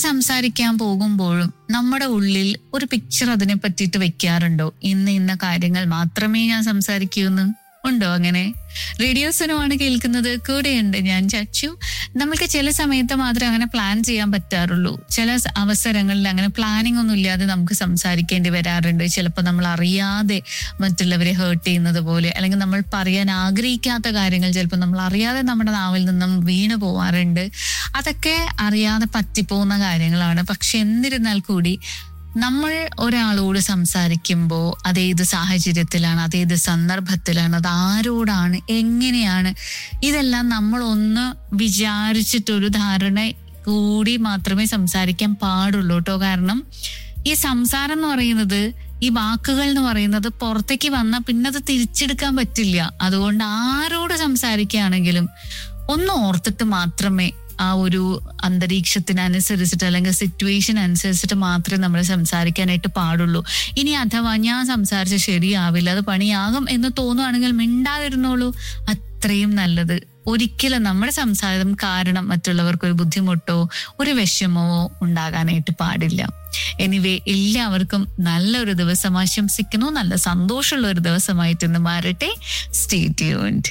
സംസാരിക്കാൻ പോകുമ്പോഴും നമ്മുടെ ഉള്ളിൽ ഒരു പിക്ചർ അതിനെ പറ്റിയിട്ട് വെക്കാറുണ്ടോ ഇന്ന ഇന്ന കാര്യങ്ങൾ മാത്രമേ ഞാൻ സംസാരിക്കൂ എന്ന് ഉണ്ടോ അങ്ങനെ റേഡിയോസിനുമാണ് കേൾക്കുന്നത് കൂടെയുണ്ട് ഞാൻ ചച്ചു നമുക്ക് ചില സമയത്ത് മാത്രമേ അങ്ങനെ പ്ലാൻ ചെയ്യാൻ പറ്റാറുള്ളൂ ചില സ- അവസരങ്ങളിൽ അങ്ങനെ പ്ലാനിംഗ് ഒന്നും ഇല്ലാതെ നമുക്ക് സംസാരിക്കേണ്ടി വരാറുണ്ട് ചിലപ്പോൾ നമ്മൾ അറിയാതെ മറ്റുള്ളവരെ ഹേർട്ട് ചെയ്യുന്നത് പോലെ അല്ലെങ്കിൽ നമ്മൾ പറയാൻ ആഗ്രഹിക്കാത്ത കാര്യങ്ങൾ ചിലപ്പോൾ നമ്മൾ അറിയാതെ നമ്മുടെ നാവിൽ നിന്നും വീണു പോവാറുണ്ട് അതൊക്കെ അറിയാതെ പറ്റിപ്പോകുന്ന കാര്യങ്ങളാണ് പക്ഷെ എന്നിരുന്നാൽ കൂടി നമ്മൾ ഒരാളോട് സംസാരിക്കുമ്പോൾ അതേത് സാഹചര്യത്തിലാണ് അതേത് സന്ദർഭത്തിലാണ് അത് ആരോടാണ് എങ്ങനെയാണ് ഇതെല്ലാം നമ്മൾ ഒന്ന് വിചാരിച്ചിട്ടൊരു ധാരണ കൂടി മാത്രമേ സംസാരിക്കാൻ പാടുള്ളൂ കേട്ടോ കാരണം ഈ സംസാരം എന്ന് പറയുന്നത് ഈ വാക്കുകൾ എന്ന് പറയുന്നത് പുറത്തേക്ക് വന്നാൽ പിന്നെ അത് തിരിച്ചെടുക്കാൻ പറ്റില്ല അതുകൊണ്ട് ആരോട് സംസാരിക്കുകയാണെങ്കിലും ഒന്ന് ഓർത്തിട്ട് മാത്രമേ ആ ഒരു അന്തരീക്ഷത്തിനനുസരിച്ചിട്ട് അല്ലെങ്കിൽ സിറ്റുവേഷൻ അനുസരിച്ചിട്ട് മാത്രമേ നമ്മൾ സംസാരിക്കാനായിട്ട് പാടുള്ളൂ ഇനി അഥവാ ഞാൻ സംസാരിച്ച ശരിയാവില്ല അത് പണിയാകും എന്ന് തോന്നുവാണെങ്കിൽ മിണ്ടാതിരുന്നോളൂ അത്രയും നല്ലത് ഒരിക്കലും നമ്മുടെ സംസാരം കാരണം മറ്റുള്ളവർക്ക് ഒരു ബുദ്ധിമുട്ടോ ഒരു വിഷമമോ ഉണ്ടാകാനായിട്ട് പാടില്ല എനിവേ എല്ലാവർക്കും നല്ലൊരു ദിവസം ആശംസിക്കുന്നു നല്ല സന്തോഷമുള്ള ഒരു ദിവസമായിട്ട് ഇന്ന് മാറട്ടെ സ്റ്റേ ട്യൂൺഡ്